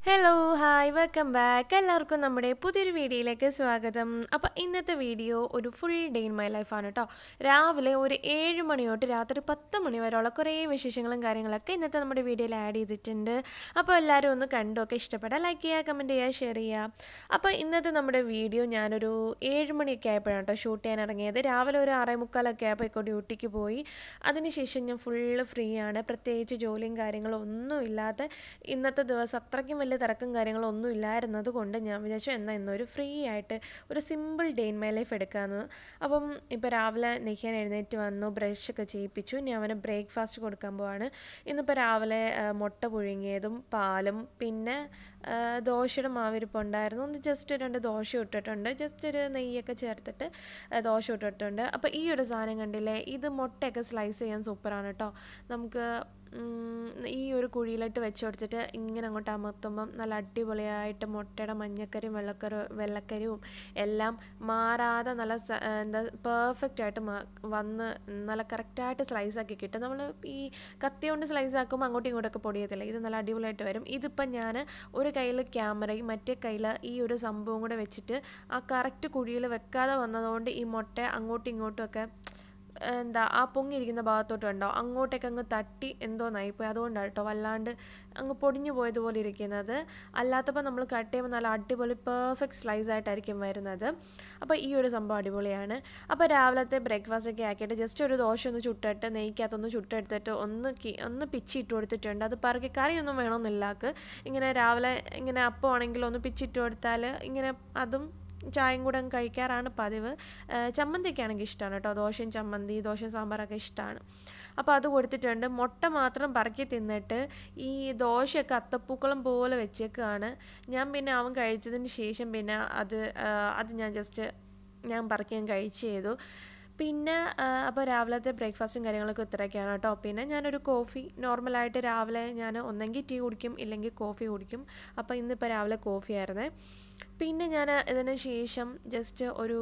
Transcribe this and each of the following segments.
Hello hi welcome back എല്ലാവർക്കും നമ്മുടെ പുതിയൊരു വീഡിയോയിലേക്ക് സ്വാഗതം അപ്പോൾ ഇന്നത്തെ വീഡിയോ ഒരു ഫുൾ ഡേ ഇൻ മൈ ലൈഫാണ് കേട്ടോ രാവിലെ ഒരു ഏഴ് മണി തൊട്ട് രാത്രി പത്ത് മണി വരെയുള്ള കുറേ വിശേഷങ്ങളും കാര്യങ്ങളൊക്കെ ഇന്നത്തെ നമ്മുടെ വീഡിയോയിൽ ആഡ് ചെയ്തിട്ടുണ്ട് അപ്പോൾ എല്ലാവരും ഒന്ന് കണ്ടൊക്കെ ഇഷ്ടപ്പെട്ടാൽ ലൈക്ക് ചെയ്യുക കമൻറ്റ് ചെയ്യുക ഷെയർ ചെയ്യുക അപ്പോൾ ഇന്നത്തെ നമ്മുടെ വീഡിയോ ഞാനൊരു ഏഴ് മണിയൊക്കെ ആയപ്പോഴാണ് കേട്ടോ ഷൂട്ട് ചെയ്യാൻ ഇറങ്ങിയത് രാവിലെ ഒരു ആറേ മുക്കാലൊക്കെ ആയപ്പോൾ ഇപ്പോൾ ഡ്യൂട്ടിക്ക് പോയി അതിനുശേഷം ഞാൻ ഫുള്ള് ഫ്രീ ആണ് പ്രത്യേകിച്ച് ജോലിയും കാര്യങ്ങളും ഒന്നും ഇല്ലാതെ ഇന്നത്തെ ദിവസം അത്രയ്ക്കും വലിയ തിരക്കും കാര്യങ്ങളും ഒന്നും ഇല്ലായിരുന്നത് കൊണ്ട് ഞാൻ വിചാരിച്ചു എന്നാൽ ഇന്നൊരു ഫ്രീ ആയിട്ട് ഒരു simple day in my life എടുക്കാമെന്ന് അപ്പം ഇപ്പോൾ രാവിലെ നെയ്യാൻ എഴുന്നേറ്റ് വന്നു ബ്രഷൊക്കെ ചെയ്യിപ്പിച്ചു ഇനി അവന് ബ്രേക്ക്ഫാസ്റ്റ് കൊടുക്കാൻ പോവാണ് ഇന്നിപ്പോൾ രാവിലെ ആ, മുട്ട പുഴുങ്ങിയതും പാലും പിന്നെ ആ, ദോശയുടെ മാവിരിപ്പുണ്ടായിരുന്നു ഒന്ന് ജസ്റ്റ് രണ്ട് ദോശ ഇട്ടിട്ടുണ്ട് ജസ്റ്റ് ഒരു നെയ്യൊക്കെ ചേർത്തിട്ട് ആ, ദോശ ഇട്ടിട്ടുണ്ട് അപ്പോൾ ഈ ഒരു സാധനം കണ്ടില്ലേ ഇത് മുട്ടയൊക്കെ സ്ലൈസ് ചെയ്യാൻ സൂപ്പറാണ് കേട്ടോ നമുക്ക് ഉം, ഈ ഒരു കുഴിയിലിട്ട് വെച്ച് കൊടുത്തിട്ട് ഇങ്ങനെ അങ്ങോട്ട് അമർത്തുമ്പം നല്ല അടിപൊളിയായിട്ട് മുട്ടയുടെ മഞ്ഞക്കറിയും വെള്ളക്കറി വെള്ളക്കരിയും എല്ലാം മാറാതെ നല്ല സ- എന്താ പെർഫെക്റ്റ് ആയിട്ട് മാ- വന്ന് നല്ല കറക്റ്റായിട്ട് സ്ലൈസ് ആക്കി കിട്ടും നമ്മൾ ഈ കത്തി കൊണ്ട് സ്ലൈസ് ആക്കുമ്പോൾ അങ്ങോട്ടും ഇങ്ങോട്ടൊക്കെ പൊടിയത്തില്ല ഇത് നല്ല അടിപൊളിയായിട്ട് വരും ഇതിപ്പം ഞാൻ ഒരു കയ്യിൽ ക്യാമറയും മറ്റേ കയ്യിൽ ഈ ഒരു സംഭവം കൂടെ വെച്ചിട്ട് ആ കറക്റ്റ് കുഴിയിൽ വെക്കാതെ വന്നതുകൊണ്ട് ഈ മുട്ട അങ്ങോട്ടും ഇങ്ങോട്ടും ഒക്കെ എന്താ ആ പൊങ്ങിയിരിക്കുന്ന ഭാഗത്തോട്ട് ഉണ്ടോ അങ്ങോട്ടേക്ക് അങ്ങ് തട്ടി എന്തോന്നായിപ്പോയി അതുകൊണ്ടാണ് കേട്ടോ വല്ലാണ്ട് അങ്ങ് പൊടിഞ്ഞു പോയതുപോലെ ഇരിക്കുന്നത് അല്ലാത്തപ്പോൾ നമ്മൾ കട്ട് ചെയ്യുമ്പോൾ നല്ല അടിപൊളി പെർഫെക്റ്റ് സ്ലൈസ് ആയിട്ടായിരിക്കും വരുന്നത് അപ്പോൾ ഈ ഒരു സംഭവം അടിപൊളിയാണ് അപ്പോൾ രാവിലത്തെ ബ്രേക്ക്ഫാസ്റ്റ് ഒക്കെ ആക്കിയിട്ട് ജസ്റ്റ് ഒരു ദോശ ഒന്ന് ചുട്ടിട്ട് നെയ്ക്കകത്തൊന്ന് ചുട്ടെടുത്തിട്ട് ഒന്ന് കി ഒന്ന് പിച്ചിട്ട് കൊടുത്തിട്ടുണ്ട് അത് പറക്കി കറിയൊന്നും വേണമെന്നില്ലാക്ക് ഇങ്ങനെ രാവിലെ ഇങ്ങനെ അപ്പം ആണെങ്കിലും ഒന്ന് പിച്ചിട്ട് കൊടുത്താൽ ഇങ്ങനെ അതും ചായയും കൂടെ അങ്ങ് കഴിക്കാറാണ് പതിവ് ഏഹ് ചമ്മന്തിയൊക്കെ ആണെങ്കിൽ ഇഷ്ടമാണ് കേട്ടോ ദോശയും ചമ്മന്തി ദോശയും സാമ്പാറൊക്കെ ഇഷ്ടമാണ് അപ്പോൾ അത് കൊടുത്തിട്ടുണ്ട് മുട്ട മാത്രം പറക്കി തിന്നിട്ട് ഈ ദോശയൊക്കെ അത്തപ്പൂക്കളം പോലെ വെച്ചേക്കാണ് ഞാൻ പിന്നെ അവൻ കഴിച്ചതിന് ശേഷം പിന്നെ അത് ഏഹ് അത് ഞാൻ ജസ്റ്റ് ഞാൻ പറക്കി ഞാൻ കഴിച്ച് ചെയ്തു പിന്നെ അപ്പോൾ രാവിലത്തെ ബ്രേക്ക്ഫാസ്റ്റും കാര്യങ്ങളൊക്കെ ഇത്രയൊക്കെയാണ് കേട്ടോ പിന്നെ ഞാനൊരു കോഫി നോർമലായിട്ട് രാവിലെ ഞാൻ ഒന്നെങ്കിൽ ടീ കുടിക്കും ഇല്ലെങ്കിൽ കോഫി കുടിക്കും അപ്പോൾ ഇന്നിപ്പോൾ രാവിലെ കോഫി ആയിരുന്നേ പിന്നെ ഞാൻ ഇതിന് ശേഷം ജസ്റ്റ് ഒരു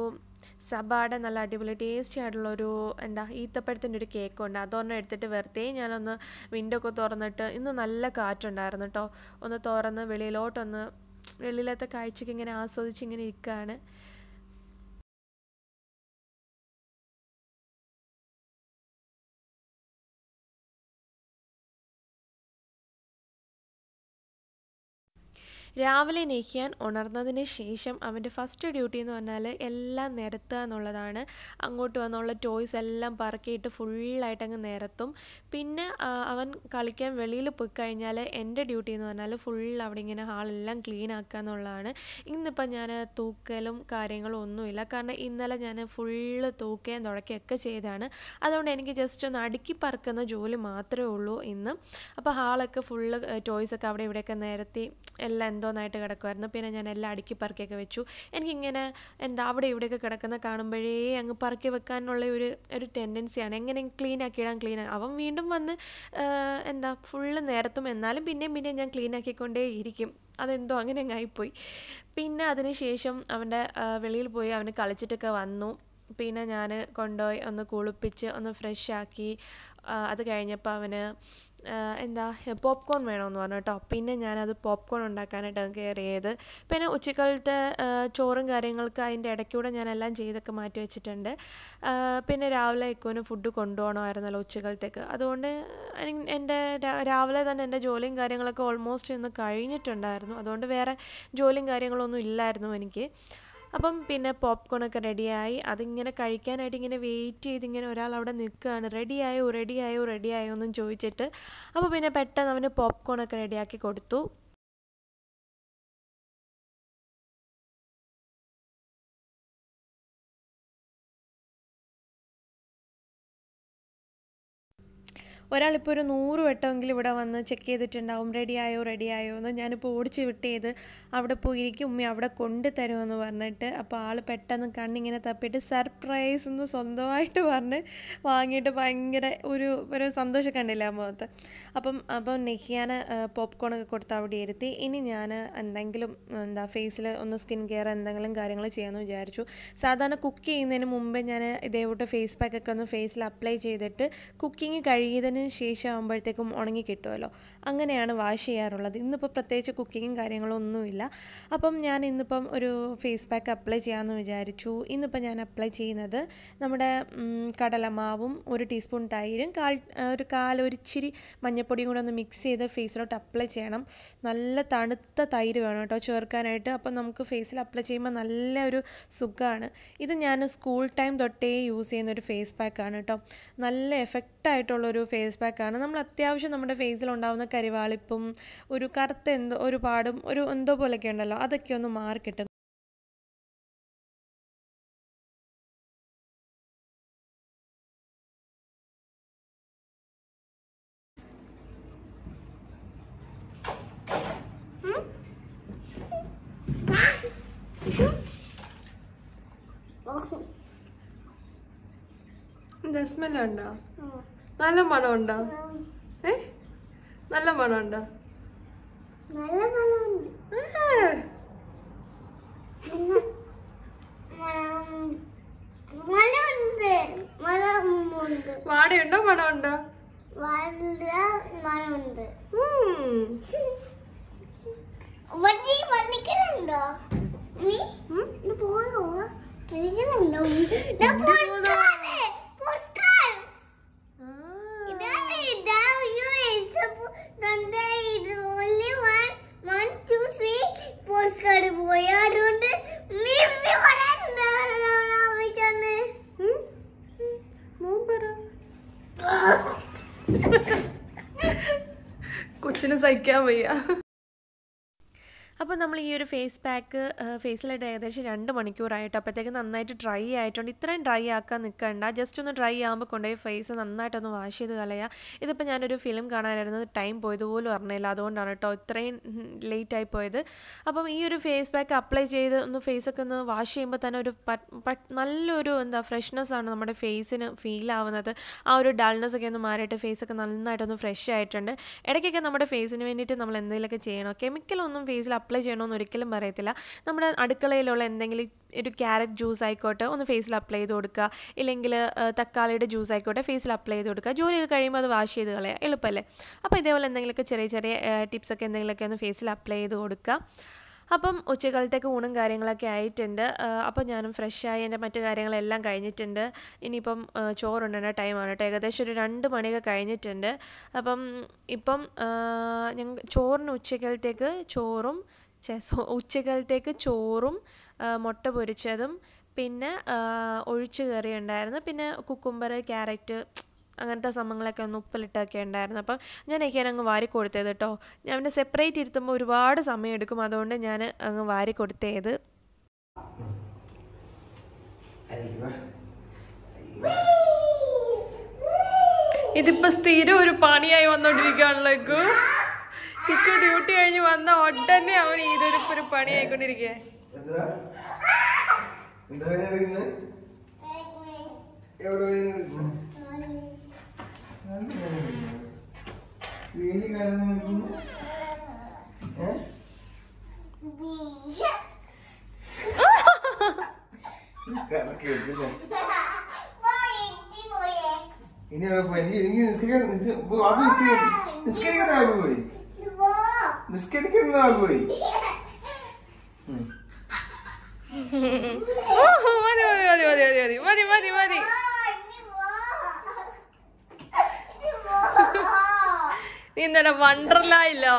സബാടെ നല്ല അടിപൊളി ടേസ്റ്റി ആയിട്ടുള്ള ഒരു എന്താ ഈത്തപ്പഴത്തിൻ്റെ ഒരു കേക്ക് ഉണ്ട് അതൊരെണ്ണം എടുത്തിട്ട് വെറുതെ ഞാനൊന്ന് വിൻഡോ ഒക്കെ തുറന്നിട്ട് ഇന്ന് നല്ല കാറ്റുണ്ടായിരുന്നു കേട്ടോ ഒന്ന് തുറന്ന് വെളിയിലോട്ടൊന്ന് വെളിയിലത്തെ കാഴ്ചയ്ക്ക് ഇങ്ങനെ ആസ്വദിച്ച് ഇങ്ങനെ ഇരിക്കുകയാണ് രാവിലെ നെയ്ക്കാൻ ഉണർന്നതിന് ശേഷം അവൻ്റെ ഫസ്റ്റ് ഡ്യൂട്ടി എന്ന് പറഞ്ഞാൽ എല്ലാം നിരത്തുക എന്നുള്ളതാണ് അങ്ങോട്ട് വന്നുള്ള ടോയ്സ് എല്ലാം പറക്കിയിട്ട് ഫുള്ളായിട്ട് അങ്ങ് നിരത്തും പിന്നെ ആ, അവൻ കളിക്കാൻ വെളിയിൽ പോയി കഴിഞ്ഞാൽ എൻ്റെ ഡ്യൂട്ടി എന്ന് പറഞ്ഞാൽ ഫുൾ അവിടെ ഇങ്ങനെ ഹാളെല്ലാം ക്ലീൻ ആക്കുക എന്നുള്ളതാണ് ഇന്നിപ്പം ഞാൻ തൂക്കലും കാര്യങ്ങളും ഒന്നുമില്ല കാരണം ഇന്നലെ ഞാൻ ഫുള്ള് തൂക്കുകയും തുടക്കുകയൊക്കെ ചെയ്താണ് അതുകൊണ്ട് എനിക്ക് ജസ്റ്റ് ഒന്ന് അടുക്കി പറക്കുന്ന ജോലി മാത്രമേ ഉള്ളൂ ഇന്ന് അപ്പോൾ ഹാളൊക്കെ ഫുള്ള് ടോയ്സൊക്കെ അവിടെ ഇവിടെയൊക്കെ നിരത്തി എല്ലാം എന്തോന്നായിട്ട് കിടക്കുമായിരുന്നു പിന്നെ ഞാൻ എല്ലാം അടുക്കി പറക്കിയൊക്കെ വെച്ചു എനിക്കിങ്ങനെ എന്താ അവിടെ ഇവിടെയൊക്കെ കിടക്കുന്ന കാണുമ്പോഴേ അങ്ങ് പറക്കി വെക്കാനുള്ള ഒരു ഒരു ടെൻഡൻസിയാണ് എങ്ങനെ ക്ലീൻ ആക്കിയിടാൻ ക്ലീൻ അവൻ വീണ്ടും വന്ന് ആ, എന്താ ഫുള്ള് നേരത്തും എന്നാലും പിന്നെയും പിന്നെയും ഞാൻ ക്ലീൻ ആക്കിക്കൊണ്ടേ ഇരിക്കും അതെന്തോ അങ്ങനെ അങ്ങ് ആയിപ്പോയി പിന്നെ അതിന് ശേഷം അവൻ്റെ ആ, വെളിയിൽ പോയി അവന് കളിച്ചിട്ടൊക്കെ വന്നു പിന്നെ ഞാൻ കൊണ്ടുപോയി ഒന്ന് കുളിപ്പിച്ച് ഒന്ന് ഫ്രഷ് ആക്കി ആ, അത് കഴിഞ്ഞപ്പോൾ അവന് ആ, എന്താ പോപ്കോൺ വേണമെന്ന് പറഞ്ഞു കേട്ടോ പിന്നെ ഞാനത് പോപ്കോൺ ഉണ്ടാക്കാനായിട്ട് കയറിയത് പിന്നെ ഉച്ചക്കാലത്തെ ആ, ചോറും കാര്യങ്ങൾക്ക് അതിൻ്റെ ഇടയ്ക്കൂടെ ഞാനെല്ലാം ചെയ്തൊക്കെ മാറ്റി വെച്ചിട്ടുണ്ട് ആ, പിന്നെ രാവിലെ ഇക്കുവിന് ഫുഡ് കൊണ്ടുപോകണമായിരുന്നല്ലോ ഉച്ചക്കാലത്തേക്ക് അതുകൊണ്ട് എനി- എൻ്റെ രാ- രാവിലെ തന്നെ എൻ്റെ ജോലിയും കാര്യങ്ങളൊക്കെ ഓൾമോസ്റ്റ് ഇന്ന് കഴിഞ്ഞിട്ടുണ്ടായിരുന്നു അതുകൊണ്ട് വേറെ ജോലിയും കാര്യങ്ങളൊന്നും ഇല്ലായിരുന്നു എനിക്ക് അപ്പം പിന്നെ പോപ്കോണൊക്കെ റെഡിയായി അതിങ്ങനെ കഴിക്കാനായിട്ട് ഇങ്ങനെ വെയിറ്റ് ചെയ്ത് ഇങ്ങനെ ഒരാൾ അവിടെ നിൽക്കുകയാണ് റെഡിയായോ റെഡിയായോ റെഡിയായോ എന്നും ചോദിച്ചിട്ട് അപ്പോൾ പിന്നെ പെട്ടെന്ന് അവന് പോപ്കോണൊക്കെ റെഡിയാക്കി കൊടുത്തു ഒരാളിപ്പോൾ ഒരു നൂറ് വട്ടമെങ്കിലും ഇവിടെ വന്ന് ചെക്ക് ചെയ്തിട്ടുണ്ടാവും റെഡിയായോ റെഡിയായോ എന്ന് ഞാനിപ്പോൾ ഓടിച്ച് വിട്ട് ചെയ്ത് അവിടെ പോയിരിക്കും ഉമ്മി അവിടെ കൊണ്ട് തരുമെന്ന് പറഞ്ഞിട്ട് അപ്പോൾ ആൾ പെട്ടെന്ന് കണ്ണിങ്ങനെ തപ്പിയിട്ട് സർപ്രൈസ് എന്ന് സ്വന്തമായിട്ട് പറഞ്ഞ് വാങ്ങിയിട്ട് ഭയങ്കര ഒരു ഒരു സന്തോഷം കണ്ടില്ല ആ മുഖത്ത് അപ്പം അപ്പം നെഹിയാന് പോപ്കോണൊക്കെ കൊടുത്ത് അവിടെ ഇരുത്തി ഇനി ഞാൻ എന്തെങ്കിലും എന്താ ഫേസിൽ ഒന്ന് സ്കിൻ കെയർ എന്തെങ്കിലും കാര്യങ്ങൾ ചെയ്യാമെന്ന് വിചാരിച്ചു സാധാരണ കുക്ക് ചെയ്യുന്നതിന് മുമ്പേ ഞാൻ ഇതേപോട്ട് ഫേസ് പാക്കൊക്കെ ഒന്ന് ഫേസിൽ അപ്ലൈ ചെയ്തിട്ട് കുക്കിംഗ് കഴിയുന്നതിന് കുക്കിങ്ങിന് ശേഷം ആകുമ്പോഴത്തേക്കും ഉണങ്ങി കിട്ടുമല്ലോ അങ്ങനെയാണ് വാഷ് ചെയ്യാറുള്ളത് ഇന്നിപ്പോൾ പ്രത്യേകിച്ച് കുക്കിങ്ങും കാര്യങ്ങളും ഒന്നുമില്ല അപ്പം ഞാൻ ഇന്നിപ്പം ഒരു ഫേസ് പാക്ക് അപ്ലൈ ചെയ്യാമെന്ന് വിചാരിച്ചു ഇന്നിപ്പം ഞാൻ അപ്ലൈ ചെയ്യുന്നത് നമ്മുടെ ഉം, കടലമാവും ഒരു ടീസ്പൂൺ തൈരും കാൽ ഒരു കാലൊരിച്ചിരി മഞ്ഞപ്പൊടിയും കൂടെ ഒന്ന് മിക്സ് ചെയ്ത് ഫേസിലോട്ട് അപ്ലൈ ചെയ്യണം നല്ല തണുത്ത തൈര് വേണം കേട്ടോ ചേർക്കാനായിട്ട് അപ്പം നമുക്ക് ഫേസിൽ അപ്ലൈ ചെയ്യുമ്പോൾ നല്ല ഒരു സുഖമാണ് ഇത് ഞാൻ സ്കൂൾ ടൈം തൊട്ടേ യൂസ് ചെയ്യുന്ന ഒരു ഫേസ് പാക്കാണ് കേട്ടോ നല്ല എഫക്റ്റ് ആയിട്ടുള്ളൊരു ഫേസ് പാക്കാണ് നമ്മൾ അത്യാവശ്യം നമ്മുടെ ഫേസിൽ ഉണ്ടാകുന്ന കരിവാളിപ്പും ഒരു കറുത്ത എന്തോ ഒരു പാടും ഒരു എന്തോ പോലെയൊക്കെ ഉണ്ടല്ലോ അതൊക്കെ ഒന്ന് മാറി കിട്ടും എന്താ സ്മെല്ലുണ്ടോ നല്ല മണമുണ്ടോ ഏ നല്ല മണമുണ്ടോ നല്ല മണമുണ്ട് മണമുണ്ട് മണമുണ്ട് വാടയുണ്ടോ മണമുണ്ടോ വളരെ മണമുണ്ട് ഉം. വണ്ടി വന്നിക്കലുണ്ടോ നീ ഉം. ഇത് പോയോ വന്നിക്കലുണ്ടോ ഇത് പോസ്റ്റ്കാർഡ് പോസ്റ്റ്കാർഡ് ആ. ഇതാണ് ഇതാ യു ഇസ് തന്റെ ഇത് only one one two three postcard പോയി അതുകൊണ്ട് മിമ്മി പറയാനുണ്ടായിരുന്നു ഉം. മോൻ പറ കൊച്ചിന് സഹിക്കാൻ വയ്യ അപ്പോൾ നമ്മൾ ഈ ഒരു ഫേസ് പാക്ക് ഫേസിലിട്ട് ഏകദേശം രണ്ട് മണിക്കൂറായിട്ട് അപ്പോഴത്തേക്ക് നന്നായിട്ട് ഡ്രൈ ആയിട്ടുണ്ട് ഇത്രയും ഡ്രൈ ആക്കാൻ നിൽക്കണ്ട ജസ്റ്റ് ഒന്ന് ഡ്രൈ ആകുമ്പോൾ കൊണ്ടുപോയി ഫേസ് നന്നായിട്ടൊന്ന് വാഷ് ചെയ്ത് കളയുക ഇതിപ്പോൾ ഞാനൊരു ഫിലിം കാണാനായിരുന്നത് ടൈം പോയതുപോലും അറിഞ്ഞില്ല അതുകൊണ്ടാണ് കേട്ടോ ഇത്രയും ലേറ്റ് ആയി പോയത് അപ്പം ഈ ഒരു ഫേസ് പാക്ക് അപ്ലൈ ചെയ്ത് ഒന്ന് ഫേസൊക്കെ ഒന്ന് വാഷ് ചെയ്യുമ്പോൾ തന്നെ ഒരു പ- പ- നല്ലൊരു എന്താ ഫ്രഷ്നെസ് ആണ് നമ്മുടെ ഫേസിന് ഫീൽ ആവുന്നത് ആ ഒരു ഡൾനെസ് ഒക്കെ ഒന്ന് മാറിയിട്ട് ഫേസൊക്കെ നന്നായിട്ടൊന്ന് ഫ്രഷ് ആയിട്ടുണ്ട് ഇടയ്ക്കൊക്കെ നമ്മുടെ ഫേസിന് വേണ്ടിയിട്ട് നമ്മൾ എന്തെങ്കിലുമൊക്കെ ചെയ്യണം കെമിക്കലൊന്നും ഫേസിൽ അപ്ലൈ ചെയ്യണമെന്ന് ഒരിക്കലും പറയത്തില്ല നമ്മുടെ അടുക്കളയിലുള്ള എന്തെങ്കിലും ഒരു ക്യാരറ്റ് ജ്യൂസ് ആയിക്കോട്ടെ ഒന്ന് ഫേസിൽ അപ്ലൈ ചെയ്ത് കൊടുക്കുക ഇല്ലെങ്കിൽ തക്കാളിയുടെ ജ്യൂസ് ആയിക്കോട്ടെ ഫേസിൽ അപ്ലൈ ചെയ്ത് കൊടുക്കുക ജോലിയൊക്കെ കഴിയുമ്പോൾ അത് വാഷ് ചെയ്ത് കളയുക എളുപ്പമല്ലേ അപ്പോൾ ഇതേപോലെ എന്തെങ്കിലുമൊക്കെ ചെറിയ ചെറിയ ടിപ്സൊക്കെ എന്തെങ്കിലുമൊക്കെ ഒന്ന് ഫേസിൽ അപ്ലൈ ചെയ്ത് കൊടുക്കുക അപ്പം ഉച്ചകാലത്തേക്ക് ഊണും കാര്യങ്ങളൊക്കെ ആയിട്ടുണ്ട് അപ്പോൾ ഞാനും ഫ്രഷായി എൻ്റെ മറ്റു കാര്യങ്ങളെല്ലാം കഴിഞ്ഞിട്ടുണ്ട് ഇനിയിപ്പം ആ, ചോറുണ്ടേണ്ട ടൈമാണ് കേട്ടോ ഏകദേശം ഒരു രണ്ട് മണിയൊക്കെ കഴിഞ്ഞിട്ടുണ്ട് അപ്പം ഇപ്പം ഞങ്ങൾ ചോറിന് ഉച്ചകാലത്തേക്ക് ചോറും ഛെ, സോ- ഉച്ചകാലത്തേക്ക് ചോറും ആ, മുട്ട പൊരിച്ചതും പിന്നെ ആ, ഒഴിച്ചു കറി ഉണ്ടായിരുന്നു പിന്നെ കുക്കുംബർ ക്യാരറ്റ് അങ്ങനത്തെ സംഭവങ്ങളൊക്കെ ഒന്ന് ഉപ്പിലിട്ടൊക്കെ ഉണ്ടായിരുന്നു അപ്പം ഞാൻ എനിക്ക് അങ്ങ് വാരി കൊടുത്തത് കേട്ടോ ഞാൻ പിന്നെ സെപ്പറേറ്റ് ഇരുത്തുമ്പോൾ ഒരുപാട് സമയം എടുക്കും അതുകൊണ്ട് ഞാൻ അങ്ങ് വാരി കൊടുത്തേത് ഇതിപ്പോ സ്ഥിരം ഒരു പണിയായി വന്നോണ്ടിരിക്കുകയാണല്ലോ ഇക്കു ഇക്കു ഡ്യൂട്ടി കഴിഞ്ഞ് വന്ന ഉടനെ അവൻ ഇതൊരു ഒരു പണിയായിക്കൊണ്ടിരിക്കുക എന്താ എന്താ എടുക്കുന്നത് എവിടെ പോയി എടുക്കുന്നു വേലി കാരണം എടുക്കുന്നു ഏ കറക്കി എടുക്കില്ലേ ഇനി എവിടെ പോയി എനിക്ക് എനിക്ക് നിസ്കരിക്കാൻ നിസ്- പോ, ആപ്പി നിസ്കരിക്കാൻ നിസ്കരിക്കാൻ ആപ്പി പോയി നിസ്കരിക്കുന്ന ആപ്പി പോയി ഉം. മതി മതി മതി മതി മതി മതി മതി മതി മതി നീ എന്താടാ വണ്ടർലായില്ലോ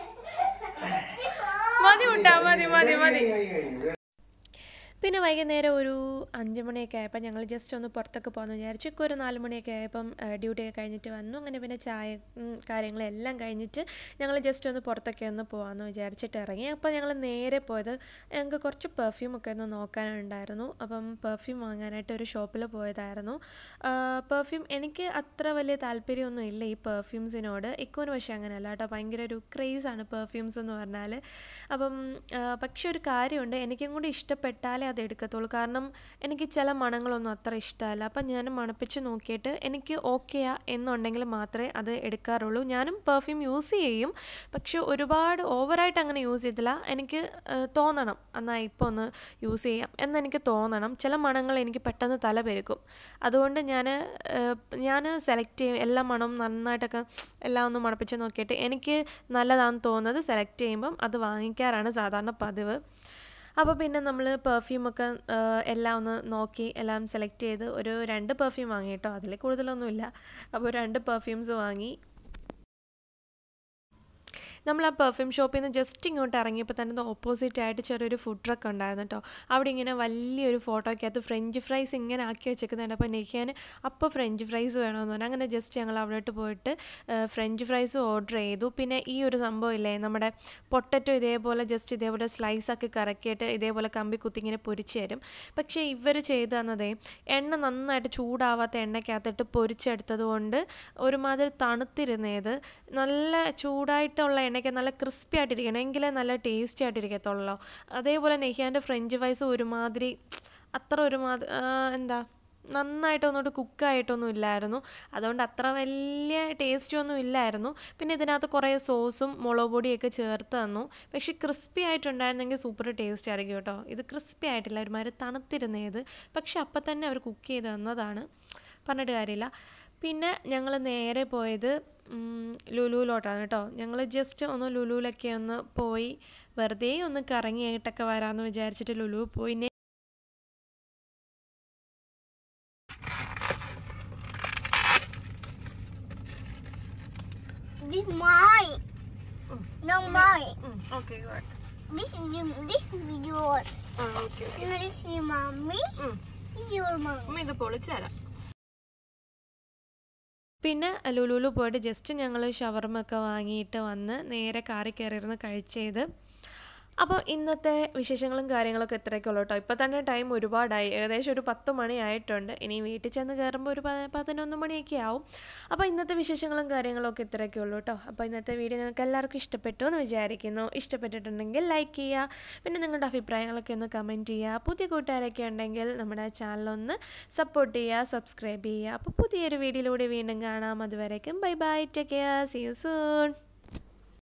മതി ഉണ്ടാ മതി മതി മതി കഴിഞ്ഞു, കഴിഞ്ഞു. പിന്നെ വൈകുന്നേരം ഒരു അഞ്ച് മണിയൊക്കെ ആയപ്പോൾ ഞങ്ങൾ ജസ്റ്റ് ഒന്ന് പുറത്തൊക്കെ പോകാമെന്ന് വിചാരിച്ചു ഇപ്പോൾ ഒരു നാല് മണിയൊക്കെ ആയപ്പം ഡ്യൂട്ടിയൊക്കെ കഴിഞ്ഞിട്ട് വന്നു അങ്ങനെ പിന്നെ ചായ ഉം, കാര്യങ്ങളെല്ലാം കഴിഞ്ഞിട്ട് ഞങ്ങൾ ജസ്റ്റ് ഒന്ന് പുറത്തൊക്കെ ഒന്ന് പോകാമെന്ന് വിചാരിച്ചിട്ട് ഇറങ്ങി അപ്പോൾ ഞങ്ങൾ നേരെ പോയത് ഞങ്ങൾക്ക് കുറച്ച് പെർഫ്യൂം ഒക്കെ ഒന്ന് നോക്കാനുണ്ടായിരുന്നു അപ്പം പെർഫ്യൂം വാങ്ങാനായിട്ട് ഒരു ഷോപ്പിൽ പോയതായിരുന്നു പെർഫ്യൂം എനിക്ക് അത്ര വലിയ താല്പര്യമൊന്നും ഇല്ല ഈ പെർഫ്യൂംസിനോട് ഇക്കോന് പക്ഷേ അങ്ങനെയല്ല കേട്ടോ ഭയങ്കര ഒരു ക്രേസാണ് പെർഫ്യൂംസ് എന്ന് പറഞ്ഞാൽ അപ്പം ആ, പക്ഷെ ഒരു കാര്യമുണ്ട് എനിക്കും കൂടി ഇഷ്ടപ്പെട്ടാലേ അത് എടുക്കത്തുള്ളൂ കാരണം എനിക്ക് ചില മണങ്ങളൊന്നും അത്ര ഇഷ്ടമല്ല അപ്പം ഞാൻ മണപ്പിച്ച് നോക്കിയിട്ട് എനിക്ക് ഓക്കെയാ എന്നുണ്ടെങ്കിൽ മാത്രമേ അത് എടുക്കാറുള്ളൂ ഞാനും പെർഫ്യൂം യൂസ് ചെയ്യും പക്ഷെ ഒരുപാട് ഓവറായിട്ട് അങ്ങനെ യൂസ് ചെയ്തില്ല എനിക്ക് ഏഹ്, തോന്നണം എന്നാൽ ഇപ്പോൾ ഒന്ന് യൂസ് ചെയ്യാം എന്നെനിക്ക് തോന്നണം ചില മണങ്ങൾ എനിക്ക് പെട്ടെന്ന് തല പെരുക്കും അതുകൊണ്ട് ഞാൻ ഞാൻ സെലക്ട് ചെയ്യും എല്ലാ മണവും നന്നായിട്ടൊക്കെ എല്ലാം ഒന്ന് മണപ്പിച്ച് നോക്കിയിട്ട് എനിക്ക് നല്ലതാണെന്ന് തോന്നുന്നത് സെലക്ട് ചെയ്യുമ്പം അത് വാങ്ങിക്കാറാണ് സാധാരണ പതിവ് അപ്പോൾ പിന്നെ നമ്മൾ പെർഫ്യൂമൊക്കെ എല്ലാം ഒന്ന് നോക്കി എല്ലാം സെലക്ട് ചെയ്ത് ഒരു രണ്ട് പെർഫ്യൂം വാങ്ങി കേട്ടോ അതിൽ കൂടുതലൊന്നുമില്ല അപ്പോൾ രണ്ട് പെർഫ്യൂംസ് വാങ്ങി നമ്മൾ ആ പെർഫ്യൂം ഷോപ്പിൽ നിന്ന് ജസ്റ്റ് ഇങ്ങോട്ട് ഇറങ്ങിയപ്പോൾ തന്നെ ഓപ്പോസിറ്റ് ആയിട്ട് ചെറിയൊരു ഫുഡ് ട്രക്ക് ഉണ്ടായിരുന്നു കേട്ടോ അവിടെ ഇങ്ങനെ വലിയൊരു ഫോട്ടോയ്ക്കകത്ത് ഫ്രഞ്ച് ഫ്രൈസ് ഇങ്ങനെ ആക്കി വെച്ചേക്കുന്നുണ്ട് അപ്പോൾ നെയ്ക്കാൻ അപ്പോൾ ഫ്രഞ്ച് ഫ്രൈസ് വേണമെന്ന് പറഞ്ഞു അങ്ങനെ ജസ്റ്റ് ഞങ്ങൾ അവിടോട്ട് പോയിട്ട് ഏഹ്, ഫ്രഞ്ച് ഫ്രൈസ് ഓർഡർ ചെയ്തു പിന്നെ ഈ ഒരു സംഭവം ഇല്ലേ നമ്മുടെ പൊട്ടറ്റോ ഇതേപോലെ ജസ്റ്റ് ഇതേപോലെ സ്ലൈസ് ആക്കി കറക്കിയിട്ട് ഇതേപോലെ കമ്പി കുത്തി ഇങ്ങനെ പൊരിച്ച് തരും പക്ഷേ ഇവർ ചെയ്തു തന്നതേ എണ്ണ നന്നായിട്ട് ചൂടാവാത്ത എണ്ണയ്ക്കകത്തിട്ട് പൊരിച്ചെടുത്തത് കൊണ്ട് ഒരുമാതിരി തണുത്തിരുന്നേത് നല്ല ചൂടായിട്ടുള്ള എണ്ണയ്ക്ക് നല്ല ക്രിസ്പി ആയിട്ടിരിക്കണം എങ്കിലേ നല്ല ടേസ്റ്റി ആയിട്ടിരിക്കത്തുള്ളൂ അതേപോലെ നെയ്യാൻ്റെ ഫ്രഞ്ച് ഫ്രൈസ് ഒരുമാതിരി അത്ര ഒരുമാതിരി എന്താ നന്നായിട്ട് ഒന്നുകൂടി കുക്കായിട്ടൊന്നും ഇല്ലായിരുന്നു അതുകൊണ്ട് അത്ര വലിയ ടേസ്റ്റ് ഒന്നും ഇല്ലായിരുന്നു പിന്നെ ഇതിനകത്ത് കുറേ സോസും മുളക് പൊടിയൊക്കെ ചേർത്ത് തന്നു പക്ഷേ ക്രിസ്പി ആയിട്ടുണ്ടായിരുന്നെങ്കിൽ സൂപ്പർ ടേസ്റ്റ് ആയിരിക്കും കേട്ടോ ഇത് ക്രിസ്പി ആയിട്ടില്ല ഒരുമാതിരി തണുത്തിരുന്നേത് പക്ഷെ അപ്പം തന്നെ അവർ കുക്ക് ചെയ്ത് തന്നതാണ് പറഞ്ഞിട്ട് കാര്യമില്ല പിന്നെ ഞങ്ങൾ നേരെ പോയത് ഉം, ലുലുവിലോട്ടാണ് കേട്ടോ ഞങ്ങൾ ജസ്റ്റ് ഒന്ന് ലുലുവിലൊക്കെ ഒന്ന് പോയി വെറുതെ ഒന്ന് കറങ്ങിയിട്ടൊക്കെ വരാമെന്ന് വിചാരിച്ചിട്ട് ലുലു പോയി നെ- This mine. No mine. Okay, you are. This is this is yours. ആ, okay, okay. And this is mommy. ഉം. This is your mom. അമ്മ ഇത് പൊളിച്ചു തരാം പിന്നെ ലുലുലു പോയിട്ട് ജസ്റ്റ് ഞങ്ങൾ ഷവർമ ഒക്കെ വാങ്ങിയിട്ട് വന്ന് നേരെ കാറി കയറിയിരുന്ന് കഴിച്ചത് അപ്പോൾ ഇന്നത്തെ വിശേഷങ്ങളും കാര്യങ്ങളൊക്കെ ഇത്രയൊക്കെ ഉള്ളൂ കേട്ടോ ഇപ്പോൾ തന്നെ ടൈം ഒരുപാടായി ഏകദേശം ഒരു പത്ത് മണി ആയിട്ടുണ്ട് ഇനി വീട്ടിൽ ചെന്ന് കയറുമ്പോൾ ഒരു പ- പതിനൊന്ന് മണിയൊക്കെ ആവും അപ്പോൾ ഇന്നത്തെ വിശേഷങ്ങളും കാര്യങ്ങളൊക്കെ ഇത്രയൊക്കെ ഉള്ളൂ കേട്ടോ അപ്പോൾ ഇന്നത്തെ വീഡിയോ നിങ്ങൾക്ക് എല്ലാവർക്കും ഇഷ്ടപ്പെട്ടു എന്ന് വിചാരിക്കുന്നു ഇഷ്ടപ്പെട്ടിട്ടുണ്ടെങ്കിൽ ലൈക്ക് ചെയ്യുക പിന്നെ നിങ്ങളുടെ അഭിപ്രായങ്ങളൊക്കെ ഒന്ന് കമൻറ്റ് ചെയ്യുക പുതിയ കൂട്ടുകാരൊക്കെ ഉണ്ടെങ്കിൽ നമ്മുടെ ചാനലൊന്ന് സപ്പോർട്ട് ചെയ്യുക സബ്സ്ക്രൈബ് ചെയ്യുക അപ്പോൾ പുതിയൊരു വീഡിയോയിലൂടെ വീണ്ടും കാണാം അതുവരേക്കും bye bye take care see you soon